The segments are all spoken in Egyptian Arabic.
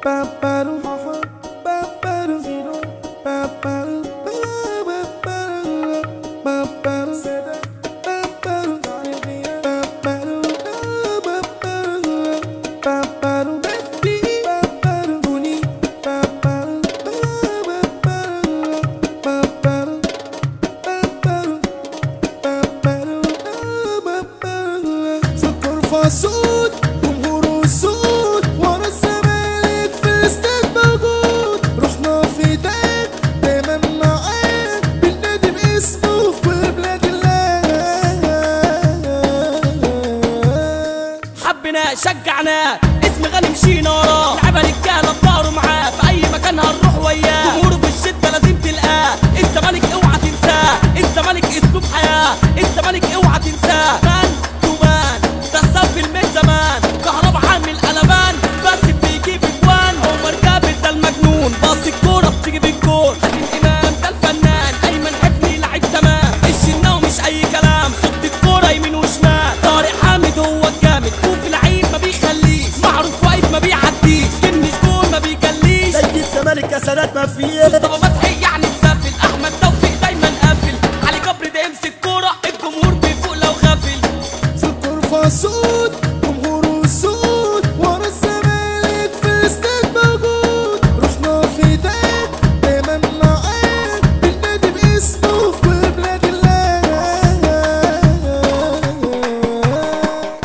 سود جمهور سود ورا الزمالك في الاستاد موجود رحنا في داك دايما معاك بالنادي باسمه في كل بلاد الله حبنا شجعنا اسم غني مشينا وراه لعبة رجالة بظهره معاه في أي مكان هنروح وياه جمهوره في الشدة لازم تلقاه الزمالك اوعى تنساه الزمالك أسلوب حياة الزمالك اوعى تنساه مان تو مان ده الصف الميت زمان كهربا عامل قلبان بس بيجيب اجوان عمر جابر ده المجنون باص الكورة بتجيب الجول حاتم إمام ده الفنان أيمن حفني لعيب تمام الشناوي مش أي كلام صد الكورة يمين وشمال طارق حامد هو الجامد وفي العيب ما بيخليش معروف واقف ما بيعديش كنش جول ما بيجليش زي الزمالك يا سنات ما فيه مصطفى فتحي يعني السافل احمد توفيق دايما قافل علي جبر ده يمسك كوره الجمهور بيفوق لو غافل في الغرفة سود جمهور سود ورا الزمالك في الاستاد موجود رحنا في داك دايما معاك بالنادي باسمه في كل بلاد الله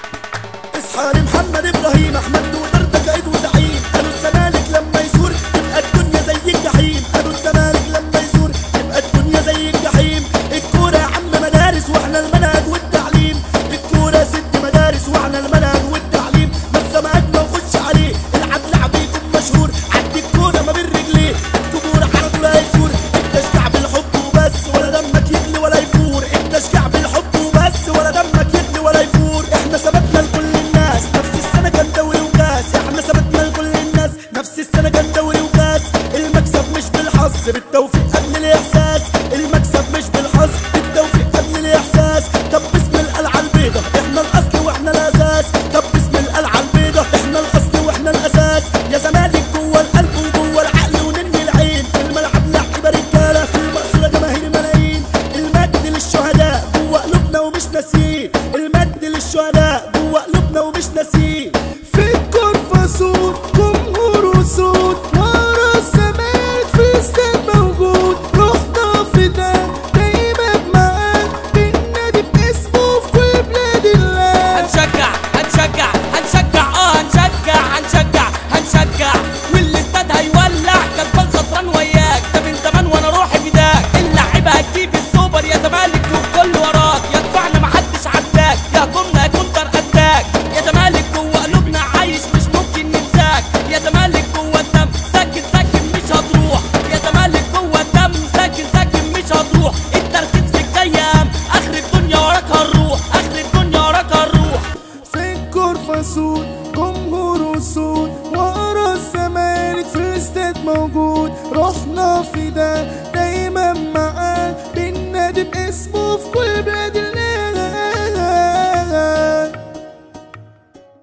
اصحى محمد ابراهيم احمد دودر ده قائد وزعيم قالوا الزمالك لما يزور تبقى الدنيا زي الجحيم قالوا الزمالك لما يزور تبقى الدنيا زي الجحيم الكوره يا عم مدارس واحنا المنهج والتعليم الكوره ست مدارس واحنا المنهج والتعليم بس سمعتنا وخش عليه العب لعب يكون مشهور عدي الكوره ما بين رجليه الجمهور على طول هيزور التشجيع بالحب وبس ولا دمك يغلي ولا يفور التشجيع بالحب وبس ولا دمك يغلي ولا يفور احنا ثبتنا لكل الناس نفس السنه كان دوري وكاس احنا ثبتنا لكل الناس نفس السنه كان دوري وكاس المكسب مش بالحظ بالتوفيق قبل الاحساس المكسب مش بالحظ بالتوفيق قبل الاحساس طب باسم القلعه البيضه احنا الاصل واحنا الاساس طب باسم القلعه البيضه احنا الاصل واحنا الاساس يا زمالك جوه القلب وجوه العقل ونني العين في الملعب لعيبه رجاله في المقصوره جماهير ملايين المجد للشهداء جوه قلوبنا ومش ناسيين المجد للشهداء جوه قلوبنا ومش ناسيين في الغرفة سود جمهور سود ورا الزمالك في الاستاد موجود رحنا في داك دايما معاك بالنادي باسمه في كل بلاد الله هنشجع هنشجع هنشجع اه هنشجع هنشجع هنشجع والاستاد هيولع كسبان خسران وياك ده من زمان وانا روحي فداك اللعيبه هتجيب السوبر يا زمالك والكل وراك يا دفعنا محدش عداك يا هجومنا يا كونتر اتاك يا زمالك جوه قلوبنا عايش مش ممكن ننساك يا زمالك جوه الدم ساكن ساكن مش هتروح يا زمالك جوه الدم ساكن ساكن مش هتروح التركيز في الجيام اخر الدنيا وراك هنروح اخر الدنيا وراك هنروح في الغرفة سود جمهور سود ورا الزمالك في الاستاد موجود رحنا في ده دايما معاه بالنادي باسمه في كل بلاد الله